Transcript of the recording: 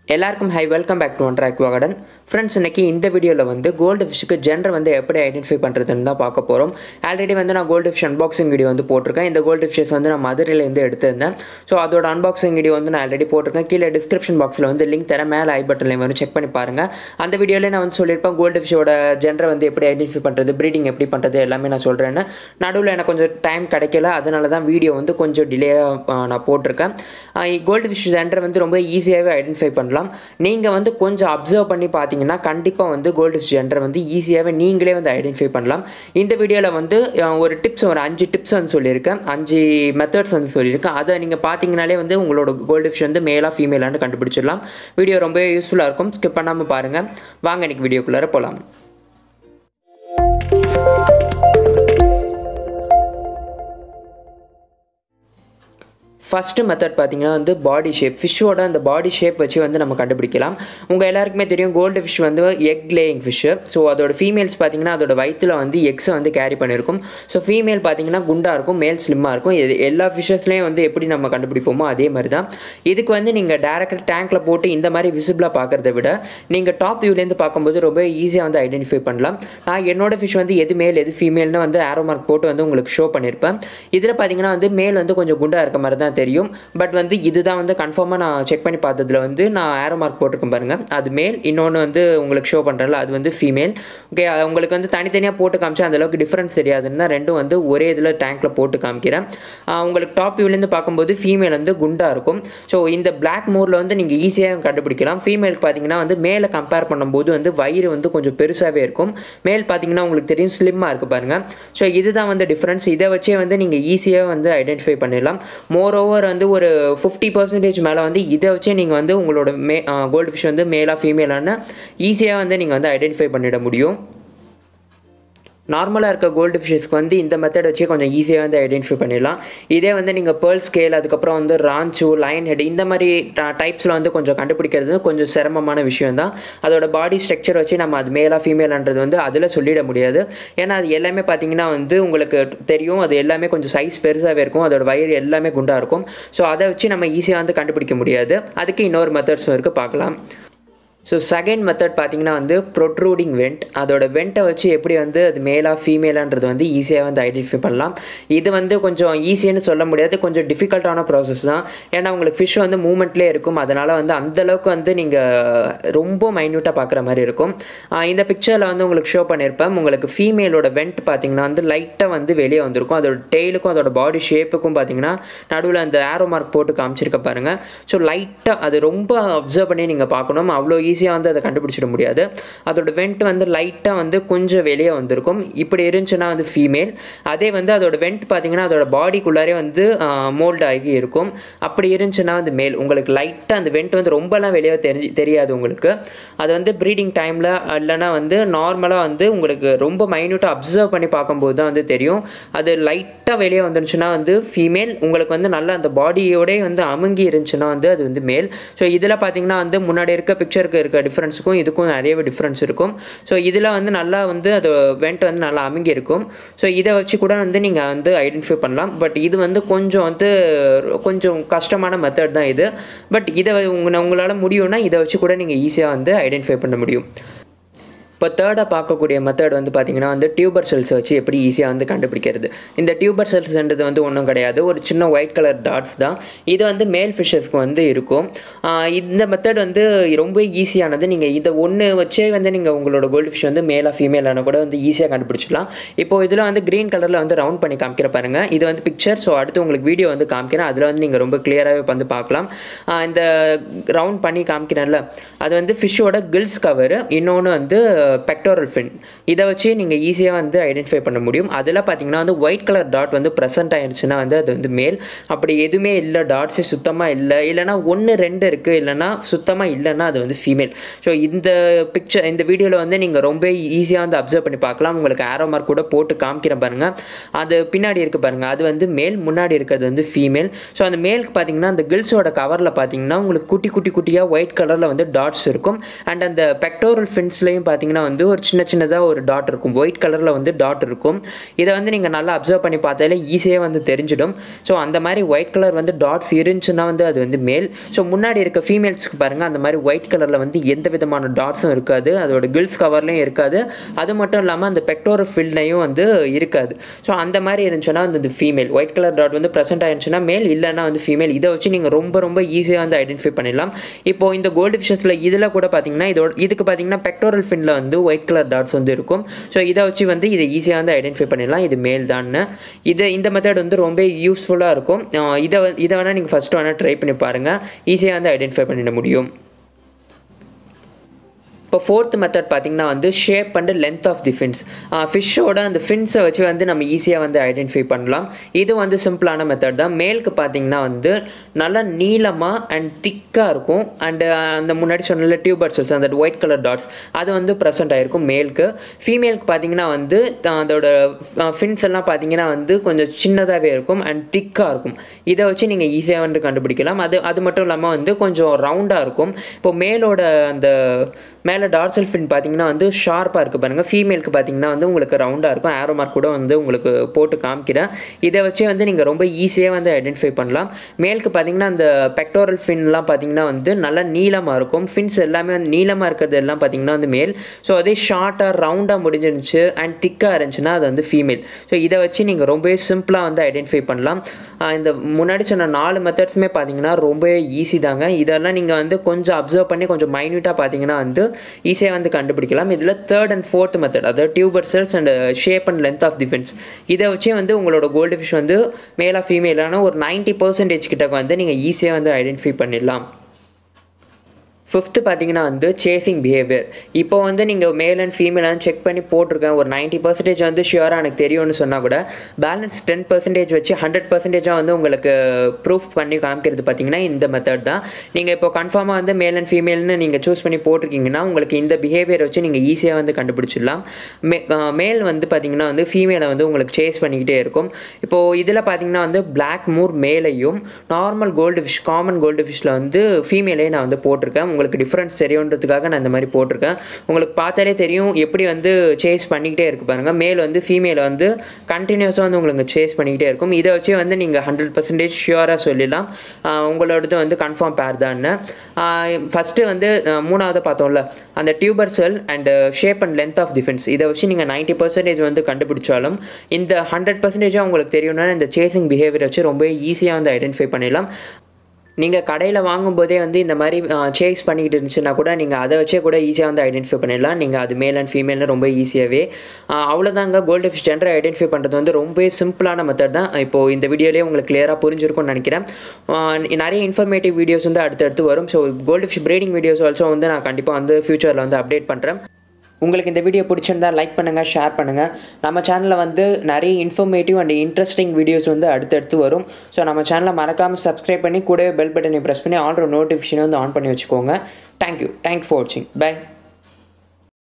எல்லாருக்கும் hi welcome back to one track வாகடன் friends இன்னைக்கு இந்த வீடியோவில் வந்து கோல்டு ஃபிஷ்ஷுக்கு ஜெண்டர் வந்து எப்படி ஐடென்டிஃபை பண்ணுறதுன்னு தான் பார்க்க போகிறோம் ஆல்ரெடி வந்து நான் கோல்டு ஃபிஷ் அன்பாக்சிங் வீடியோ வந்து போட்டிருக்கேன் இந்த கோல்டு ஃபிஷஸ் வந்து நான் மதுரையிலேருந்து எடுத்திருந்தேன் ஸோ அதோட அன்பாக்சிங் வீடியோ வந்து நான் ஆல்ரெடி போட்டிருக்கேன் கீழே டிஸ்கிரிப்ஷன் பாக்ஸில் வந்து லிங்க் தரேன் மேலே ஐ பட்டன்லையும் வந்து செக் பண்ணி பாருங்கள் அந்த வீடியோவில் நான் வந்து சொல்லியிருப்பேன் கோல்டு ஃபிஷ்ஷோட ஜெண்டரை வந்து எப்படி ஐடென்டிஃபை பண்ணுறது ப்ரீடிங் எப்படி பண்ணுறது எல்லாமே நான் சொல்கிறேன்னு நடுவில் எனக்கு கொஞ்சம் டைம் கிடைக்கல அதனால தான் வீடியோ வந்து கொஞ்சம் டிலேயாக நான் போட்டிருக்கேன் கோல்டு ஃபிஷ் ஜெண்டரை வந்து ரொம்ப ஈஸியாகவே ஐடென்டிஃபை பண்ணலாம் நீங்கள் வந்து கொஞ்சம் அப்சர்வ் பண்ணி பார்த்தீங்கன்னா கண்டிப்பாக வந்து கோல்டு ஃபிஷ் ஜெண்டரை வந்து ஈஸியாகவே நீங்களே வந்து ஐடென்டிஃபை பண்ணலாம் இந்த வீடியோவில் வந்து அஹ், ஒரு டிப்ஸ் ஒரு அஞ்சு டிப்ஸ் வந்து சொல்லியிருக்கேன் அஞ்சு மெத்தட்ஸ் வந்து சொல்லியிருக்கேன் அதை நீங்கள் பார்த்தீங்கனாலே வந்து உங்களோட கோல்டு ஃபிஷ் வந்து மேலாக ஃபீமேலான்னு கண்டுபிடிச்சிடலாம் வீடியோ ரொம்பவே யூஸ்ஃபுல்லாக இருக்கும் ஸ்கிப் பண்ணாமல் பாருங்கள் வாங்க இன்னைக்கு வீடியோக்குள்ளார போகலாம் ஃபஸ்ட்டு மெத்தட் பார்த்தீங்கன்னா வந்து பாடி ஷேப் ஃபிஷ்ஷோட அந்த பாடி ஷேப் வச்சு வந்து நம்ம கண்டுபிடிக்கலாம் உங்கள் எல்லாருக்குமே தெரியும் கோல்டு ஃபிஷ் வந்து எக் லேயிங் ஃபிஷ்ஷு ஸோ அதோட ஃபீமேல்ஸ் பார்த்தீங்கன்னா அதோட வயிற்றில் வந்து எக்ஸை வந்து கேரி பண்ணியிருக்கும் ஸோ ஃபீமேல் பார்த்தீங்கன்னா குண்டாக இருக்கும் மேல் ஸ்லிம்மாக இருக்கும் இது எல்லா ஃபிஷ்ஷஸ்லேயும் வந்து எப்படி நம்ம கண்டுபிடிப்போமோ அதே மாதிரி தான் இதுக்கு வந்து நீங்கள் டேரெக்டாக டேங்க்கில் போட்டு இந்த மாதிரி விசிபிளாக பார்க்குறத விட நீங்கள் டாப் வியூலேருந்து பார்க்கும்போது ரொம்ப ஈஸியாக வந்து ஐடென்டிஃபை பண்ணலாம் நான் என்னோட ஃபிஷ் வந்து எது மேல் எது ஃபீமேல்னு வந்து ஆரோ மார்க் போட்டு வந்து உங்களுக்கு ஷோ பண்ணியிருப்பேன் இதில் பார்த்தீங்கன்னா வந்து மேல் வந்து கொஞ்சம் குண்டாக இருக்க மாதிரி தான் தெரியும் பட் வந்து இதுதான் வந்து கன்ஃபார்மாக நான் செக் பண்ணி பார்த்ததுல வந்து நான் ஆரோ மார்க் போட்டிருக்கேன் பாருங்கள் அது மேல் இன்னொன்று வந்து உங்களுக்கு ஷோ பண்ணுறல அது வந்து ஃபீமேல் ஓகே உங்களுக்கு வந்து தனித்தனியாக போட்டு காமிச்சா அந்தளவுக்கு டிஃப்ரென்ஸ் தெரியாதுன்னா ரெண்டும் வந்து ஒரே இதில் டேங்க்கில் போட்டு காமிக்கிறேன் ஆஹ் உங்களுக்கு டாப் வியூலேருந்து பார்க்கும்போது ஃபீமேல் வந்து குண்டாக இருக்கும் ஸோ இந்த பிளாக் மோரில் வந்து நீங்கள் ஈஸியாக கண்டுபிடிக்கலாம் ஃபீமேலுக்கு பார்த்தீங்கன்னா வந்து மேலே கம்பேர் பண்ணும்போது வந்து வயிறு வந்து கொஞ்சம் பெருசாகவே இருக்கும் மேல் பார்த்தீங்கன்னா உங்களுக்கு தெரியும் ஸ்லிம்மாக இருக்குது பாருங்கள் ஸோ இதுதான் வந்து டிஃப்ரென்ஸ் இதை வச்சே வந்து நீங்கள் ஈஸியாக வந்து ஐடென்டிஃபை பண்ணிடலாம் மோர் ஓவர் வந்து ஒரு ஃபிஃப்டி பர்சன்டேஜ் மேலே வந்து இதை வச்சே நீங்கள் வந்து உங்களோட மே கோல்டு ஃபிஷ் வந்து மேலாக ஃபீமேலான ஈஸியாக வந்து நீங்கள் வந்து ஐடென்டிஃபை பண்ணிட முடியும் நார்மலாக இருக்க கோல்டு ஃபிஷஸ்க்கு வந்து இந்த மெத்தட் வச்சு கொஞ்சம் ஈஸியாக வந்து ஐடென்டிஃபை பண்ணிடலாம் இதே வந்து நீங்கள் பேர்ல் ஸ்கேல் அதுக்கப்புறம் வந்து ராஞ்சு லைன் ஹெட் இந்த மாதிரி டைப்ஸில் வந்து கொஞ்சம் கண்டுபிடிக்கிறது கொஞ்சம் சிரமமான விஷயம் தான் அதோட பாடி ஸ்ட்ரக்சர் வச்சு நம்ம அது மேலாக ஃபீமேலான்றது வந்து அதில் சொல்லிட முடியாது ஏன்னா அது எல்லாமே பார்த்தீங்கன்னா வந்து உங்களுக்கு தெரியும் அது எல்லாமே கொஞ்சம் சைஸ் பெருசாகவே இருக்கும் அதோட வயிறு எல்லாமே குண்டாக இருக்கும் ஸோ அதை வச்சு நம்ம ஈஸியாக வந்து கண்டுபிடிக்க முடியாது அதுக்கு இன்னொரு மெத்தட்ஸும் இருக்குது பார்க்கலாம் ஸோ செகண்ட் மெத்தட் பார்த்தீங்கன்னா வந்து ப்ரொட்ரூடிங் வெண்ட் அதோட வெண்ட்டை வச்சு எப்படி வந்து அது மேலாக ஃபீமேலான்றது வந்து ஈஸியாக வந்து ஐடென்டிஃபை பண்ணலாம் இது வந்து கொஞ்சம் ஈஸின்னு சொல்ல முடியாது கொஞ்சம் டிஃபிகல்ட்டான ப்ராசஸ் தான் ஏன்னா உங்களுக்கு ஃபிஷ் வந்து மூமெண்ட்லேயே இருக்கும் அதனால் வந்து அந்தளவுக்கு வந்து நீங்கள் ரொம்ப மைன்யூட்டாக பார்க்குற மாதிரி இருக்கும் ஆஹ் இந்த பிக்சரில் வந்து உங்களுக்கு ஷோ பண்ணியிருப்பேன் உங்களுக்கு ஃபீமேலோட வெண்ட் பார்த்தீங்கன்னா வந்து லைட்டாக வந்து வெளியே வந்திருக்கும் அதோட டெய்லுக்கும் அதோட பாடி ஷேப்புக்கும் பார்த்தீங்கன்னா நடுவில் அந்த ஆரோ மார்க் போட்டு காமிச்சிருக்க பாருங்கள் ஸோ லைட்டாக அது ரொம்ப அப்சர்வ் பண்ணி நீங்கள் பார்க்கணும் அவ்வளோ ஈஸியாக வந்து அதை கண்டுபிடிச்சிட முடியாது அதோட வெண்ட் வந்து லைட்டாக வந்து கொஞ்சம் வெளியே வந்திருக்கும் இப்படி இருந்துச்சுன்னா வந்து ஃபீமேல் அதே வந்து அதோட வெண்ட் பார்த்தீங்கன்னா அதோட பாடிக்குள்ளாரே வந்து மோல்ட் ஆகி இருக்கும் அப்படி இருந்துச்சுன்னா வந்து மேல் உங்களுக்கு லைட்டாக அந்த வெண்ட் வந்து ரொம்பலாம் வெளியே தெரிஞ்சு தெரியாது உங்களுக்கு அது வந்து ப்ரீடிங் டைமில் இல்லைன்னா வந்து நார்மலாக வந்து உங்களுக்கு ரொம்ப மைன்யூட்டாக அப்சர்வ் பண்ணி பார்க்கும்போது தான் வந்து தெரியும் அது லைட்டாக வெளியே வந்துருச்சுன்னா வந்து ஃபீமேல் உங்களுக்கு வந்து நல்லா அந்த பாடியோடே வந்து அமுங்கி இருந்துச்சுன்னா வந்து அது வந்து மேல் ஸோ இதில் பார்த்தீங்கன்னா வந்து முன்னாடி இருக்க பிக்சருக்கு இருக்க டிஃப்ரென்ஸுக்கும் இதுக்கும் நிறையவே டிஃப்ரென்ஸ் இருக்கும் ஸோ இதில் வந்து நல்லா வந்து அது வெண்ட் வந்து நல்லா அமுங்கி இருக்கும் ஸோ இதை வச்சு கூட வந்து நீங்கள் வந்து ஐடென்டிஃபை பண்ணலாம் பட் இது வந்து கொஞ்சம் வந்து கொஞ்சம் கஷ்டமான மெத்தட் தான் இது பட் இதை உங்க உங்களால் முடியும்னா இதை வச்சு கூட நீங்கள் ஈஸியாக வந்து ஐடென்டிஃபை பண்ண முடியும் இப்போ தேர்டாக பார்க்கக்கூடிய மெத்தட் வந்து பார்த்தீங்கன்னா வந்து டியூபர் செல்ஸ் வச்சு எப்படி ஈஸியாக வந்து கண்டுபிடிக்கிறது இந்த டியூபர் செல்ஸ்ன்றது வந்து ஒன்றும் கிடையாது ஒரு சின்ன ஒயிட் கலர் டாட்ஸ் தான் இது வந்து மேல் ஃபிஷஸ்க்கு வந்து இருக்கும் ஆஹ் இந்த மெத்தட் வந்து ரொம்ப ஈஸியானது நீங்கள் இதை ஒன்று வச்சே வந்து நீங்கள் உங்களோட கோல்டு ஃபிஷ் வந்து மேலாக ஃபீமேலான கூட வந்து ஈஸியாக கண்டுபிடிச்சிடலாம் இப்போ இதில் வந்து க்ரீன் கலரில் வந்து ரவுண்ட் பண்ணி காமிக்கிற பாருங்க இது வந்து பிக்சர் ஸோ அடுத்து உங்களுக்கு வீடியோ வந்து காமிக்கிறேன் அதில் வந்து நீங்கள் ரொம்ப கிளியராகவே வந்து பார்க்கலாம் ஆஹ் இந்த ரவுண்ட் பண்ணி காமிக்கிறேன்ல அது வந்து ஃபிஷ்ஷோட கில்ஸ் கவர் இன்னொன்று வந்து பெக்டோரல் ஃபின் இதை வச்சு நீங்கள் ஈஸியாக வந்து ஐடென்டிஃபை பண்ண முடியும் அதில் பார்த்தீங்கன்னா வந்து ஒயிட் கலர் டாட் வந்து ப்ரெசென்ட் ஆயிடுச்சுன்னா வந்து அது வந்து மேல் அப்படி எதுவுமே இல்லை டாட்ஸே சுத்தமாக இல்லை இல்லைனா ஒன்று ரெண்டு இருக்குது இல்லைனா சுத்தமாக இல்லைன்னா அது வந்து ஃபீமேல் ஸோ இந்த பிக்சர் இந்த வீடியோவில் வந்து நீங்கள் ரொம்ப ஈஸியாக வந்து அப்சர்வ் பண்ணி பார்க்கலாம் உங்களுக்கு ஆரோ மார்க் கூட போட்டு காமிக்கிறேன் பாருங்கள் அது பின்னாடி இருக்குது பாருங்கள் அது வந்து மேல் முன்னாடி இருக்கிறது வந்து ஃபீமேல் ஸோ அந்த மேலுக்கு பார்த்தீங்கன்னா அந்த கில்ஸோட கவரில் பார்த்தீங்கன்னா உங்களுக்கு குட்டி குட்டி குட்டியாக ஒயிட் கலரில் வந்து டாட்ஸ் இருக்கும் அண்ட் அந்த பெக்டோரல் ஃபின்ஸ்லையும் பார்த்தீங்கன்னா பார்த்தீங்கன்னா வந்து ஒரு சின்ன சின்னதாக ஒரு டாட் இருக்கும் ஒயிட் கலரில் வந்து டாட் இருக்கும் இதை வந்து நீங்கள் நல்லா அப்சர்வ் பண்ணி பார்த்தாலே ஈஸியாக வந்து தெரிஞ்சிடும் ஸோ அந்த மாதிரி ஒயிட் கலர் வந்து டாட்ஸ் இருந்துச்சுன்னா வந்து அது வந்து மேல் ஸோ முன்னாடி இருக்க ஃபீமேல்ஸ்க்கு பாருங்கள் அந்த மாதிரி ஒயிட் கலரில் வந்து எந்த விதமான டாட்ஸும் இருக்காது அதோட கில்ஸ் கவர்லையும் இருக்காது அது மட்டும் இல்லாமல் அந்த பெக்டோரல் ஃபில்லையும் வந்து இருக்காது ஸோ அந்த மாதிரி இருந்துச்சுன்னா வந்து ஃபீமேல் ஒயிட் கலர் டாட் வந்து ப்ரெசென்ட் ஆயிருந்துச்சுன்னா மேல் இல்லைன்னா வந்து ஃபீமேல் இதை வச்சு நீங்கள் ரொம்ப ரொம்ப ஈஸியாக வந்து ஐடென்டிஃபை பண்ணிடலாம் இப்போ இந்த கோல்டு ஃபிஷஸில் இதில் கூட பார்த்தீங்கன்னா இதோட இதுக்கு பார்த்தீங்கன்னா பெக்டோரல் ஃபின்ல வந்து ஒயிட் கலர் டாட்ஸ் வந்து இருக்கும் ஸோ இதை வச்சு வந்து இதை ஈஸியாக வந்து ஐடென்டிஃபை பண்ணிடலாம் இது மேல் தான்னு இது இந்த மெத்தட் வந்து ரொம்ப யூஸ்ஃபுல்லாக இருக்கும் ஆஹ் இதை வ- இதை வேணால் நீங்கள் ஃபஸ்ட்டு வேணால் ட்ரை பண்ணி பாருங்கள் ஈஸியாக வந்து ஐடென்டிஃபை பண்ணிட முடியும் இப்போ ஃபோர்த் மெத்தட் பார்த்தீங்கன்னா வந்து shape and length of the fins ஃபிஷ்ஷோட அந்த ஃபின்ஸை வச்சு வந்து நம்ம ஈஸியாக வந்து ஐடென்டிஃபை பண்ணலாம் இது வந்து சிம்பிளான மெத்தட் தான் மேலுக்கு பார்த்தீங்கன்னா வந்து நல்லா நீளமாக அண்ட் திக்காக இருக்கும் அண்டு அந்த முன்னாடி சொன்ன டியூபர் செல்ஸ் அந்த ஒயிட் கலர் டாட்ஸ் அது வந்து ப்ரெசென்ட் ஆகிருக்கும் மேலுக்கு ஃபீமேலுக்கு பார்த்தீங்கன்னா வந்து த- அதோட ஃபின்ஸ் எல்லாம் பார்த்தீங்கன்னா வந்து கொஞ்சம் சின்னதாகவே இருக்கும் அண்ட் திக்காக இருக்கும் இதை வச்சு நீங்கள் ஈஸியாக வந்து கண்டுபிடிக்கலாம் அது அது மட்டும் இல்லாமல் வந்து கொஞ்சம் ரவுண்டாக இருக்கும் இப்போ மேலோட அந்த மேலே டார்சல் ஃபின் பார்த்தீங்கன்னா வந்து ஷார்ப்பாக இருக்குது பாருங்கள் ஃபீமேலுக்கு பார்த்தீங்கன்னா வந்து உங்களுக்கு ரவுண்டாக இருக்கும் ஆரோ மார்க் கூட வந்து உங்களுக்கு போட்டு காமிக்கிறேன் இதை வச்சு வந்து நீங்கள் ரொம்ப ஈஸியாக வந்து ஐடென்டிஃபை பண்ணலாம் மேலுக்கு பார்த்தீங்கன்னா அந்த பெக்டோரல் ஃபின்லாம் பார்த்தீங்கன்னா வந்து நல்லா நீளமாக இருக்கும் ஃபின்ஸ் எல்லாமே வந்து நீளமாக இருக்கிறது எல்லாம் பார்த்தீங்கன்னா வந்து மேல் ஸோ அதே ஷார்ட்டாக ரவுண்டாக முடிஞ்சிருந்துச்சு அண்ட் திக்காக இருந்துச்சுன்னா அது வந்து ஃபீமேல் ஸோ இதை வச்சு நீங்கள் ரொம்பவே சிம்பிளாக வந்து ஐடென்டிஃபை பண்ணலாம் ஆஹ் இந்த முன்னாடி சொன்ன நாலு மெத்தட்ஸுமே பார்த்தீங்கன்னா ரொம்பவே ஈஸி தாங்க இதெல்லாம் நீங்கள் வந்து கொஞ்சம் அப்சர்வ் பண்ணி கொஞ்சம் மைன்யூட்டாக பார்த்தீங்கன்னா வந்து ஈஸியாக வந்து கண்டுபிடிக்கலாம் இதில் தேர்ட் அண்ட் ஃபோர்த் மெத்தட் அதாவது tubercles and shape and length of the fins இதை வச்சே வந்து உங்களோட கோல்டு ஃபிஷ் வந்து மேலாக ஃபீமேலான ஒரு 90% பர்சன்டேஜ் கிட்ட வந்து நீங்கள் ஈஸியாக வந்து ஐடென்டிஃபை பண்ணிடலாம் ஃபிஃப்த்து பார்த்தீங்கன்னா வந்து சேசிங் பிஹேவியர் இப்போ வந்து நீங்கள் மேல் அண்ட் ஃபீமேல் செக் பண்ணி போட்டிருக்கேன் ஒரு 90% பர்சன்டேஜ் வந்து ஷியோராக எனக்கு தெரியும்னு சொன்னால் கூட பேலன்ஸ் டென் பர்சன்டேஜ் வச்சு ஹண்ட்ரட் பர்சன்டேஜாக வந்து உங்களுக்கு ப்ரூஃப் பண்ணி காமிக்கிறது பார்த்தீங்கன்னா இந்த மெத்தட் தான் நீங்கள் இப்போ கன்ஃபார்மாக வந்து மேல் அண்ட் ஃபீமேல்னு நீங்கள் சூஸ் பண்ணி போட்டிருக்கீங்கன்னா உங்களுக்கு இந்த பிஹேவியர் வச்சு நீங்கள் ஈஸியாக வந்து கண்டுபிடிச்சிடலாம் மே மேல் வந்து பார்த்தீங்கன்னா வந்து ஃபீமேலை வந்து உங்களுக்கு சேஸ் பண்ணிக்கிட்டே இருக்கும் இப்போது இதில் பார்த்தீங்கன்னா வந்து பிளாக் மூர் மேலையும் normal gold fish common gold ஃபிஷ்ஷில் வந்து ஃபீமேலே நான் வந்து போட்டிருக்கேன் உங்களுக்கு டிஃப்ரென்ஸ் தெரியுன்றதுக்காக நான் இந்த மாதிரி போட்டிருக்கேன் உங்களுக்கு பார்த்தாலே தெரியும் எப்படி வந்து சேஸ் பண்ணிக்கிட்டே இருக்கு பாருங்க மேல் வந்து ஃபீமேலை வந்து கண்டினியூஸாக வந்து உங்களுக்கு சேஸ் பண்ணிக்கிட்டே இருக்கும் இதை வச்சு வந்து நீங்கள் ஹண்ட்ரட் பர்சன்டேஜ் ஷியோராக சொல்லிடலாம் ஆஹ் உங்களோடது வந்து கன்ஃபார்ம் பேர் தான்னு ஃபஸ்ட்டு வந்து ஆஹ் மூணாவது பார்த்தோம்ல அந்த tubercle and shape and length of the fins இதை வச்சு நீங்கள் நைன்ட்டி பர்சன்டேஜ் வந்து கண்டுபிடிச்சாலும் இந்த ஹண்ட்ரட் பர்சன்டேஜாக உங்களுக்கு தெரியும்னா இந்த சேசிங் பிஹேவியர் வச்சு ரொம்ப ஈஸியாக வந்து ஐடென்டிஃபை பண்ணிடலாம் நீங்கள் கடையில் வாங்கும்போதே வந்து இந்த மாதிரி சேஸ் பண்ணிக்கிட்டு இருந்துச்சுன்னா கூட நீங்கள் அதை வச்சே கூட ஈஸியாக வந்து ஐடென்டிஃபை பண்ணிடலாம் நீங்கள் அது மேல் அண்ட் ஃபீமேல்னு ரொம்ப ஈஸியாகவே அவ்வளோதாங்க கோல்டு ஃபிஷ் ஜென்டரை ஐடென்டிஃபை பண்ணுறது வந்து ரொம்பவே சிம்பிளான மெத்தட் தான் இப்போது இந்த வீடியோலேயே உங்களுக்கு கிளியராக புரிஞ்சிருக்கும்னு நினைக்கிறேன் ஆஹ் நிறைய இன்ஃபர்மேட்டிவ் வீடியோஸ் வந்து அடுத்தடுத்து வரும் so gold fish breeding videos also வந்து நான் கண்டிப்பாக வந்து ஃபியூச்சரில் வந்து அப்டேட் பண்ணுறேன் உங்களுக்கு இந்த வீடியோ பிடிச்சிருந்தா லைக் பண்ணுங்கள் ஷேர் பண்ணுங்கள் நம்ம சேனலில் வந்து நிறைய இன்ஃபர்மேட்டிவ் அண்ட் இன்ட்ரெஸ்டிங் வீடியோஸ் வந்து அடுத்தடுத்து வரும் ஸோ நம்ம சேனலை மறக்காமல் சப்ஸ்கிரைப் பண்ணி கூடவே பெல் பட்டனை ப்ரெஸ் பண்ணி ஆல்ரெடி நோட்டிஃபிகேஷனை வந்து ஆன் பண்ணி வச்சுக்கோங்க தேங்க்யூ தேங்க்ஸ் ஃபார் வாட்சிங் பை